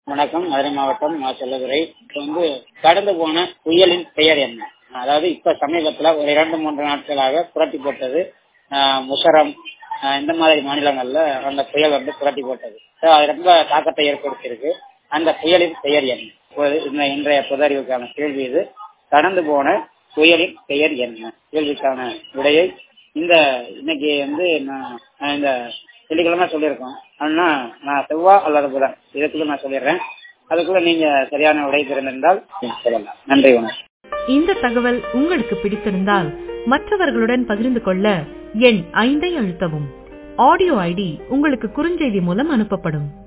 வணக்கம் மதுரை மாவட்டம் மா செல்லதுரை இப்போ வந்து கடந்து போன புயலின் பெயர் என்ன அதாவது இப்ப சமீபத்துல ஒரு இரண்டு மூன்று நாட்களாக புரட்டி போட்டது ஆஹ் முசரம் ஆஹ் இந்த மாதிரி மாநிலங்கள்ல அந்த புயல் வந்து புரட்டி போட்டது So, அது ரொம்ப தாக்கத்தை ஏற்படுத்தியிருக்கு அந்த புயலின் பெயர் என்ன இப்போது இந்த இன்றைய புதறிவுக்கான கேள்வி இது கடந்து போன புயலின் பெயர் என்ன கேள்விக்கான விடையை இந்த இன்னைக்கு வந்து நான் நான் இந்த வெள்ளிக்கிழமை சொல்லியிருக்கோம் ஆனா நான் செவ்வாய் அல்லது புதன் இதுக்குள்ள நான் சொல்லிடுறேன் அதுக்குள்ள நீங்க சரியான விடை தெரிந்திருந்தால் சொல்லலாம் நன்றி வணக்கம் இந்த தகவல் உங்களுக்கு பிடித்திருந்தால் மற்றவர்களுடன் பகிர்ந்து கொள்ள எண் ஐந்தை அழுத்தவும் ஆடியோ ஐடி உங்களுக்கு குறுஞ்செய்தி மூலம் அனுப்பப்படும்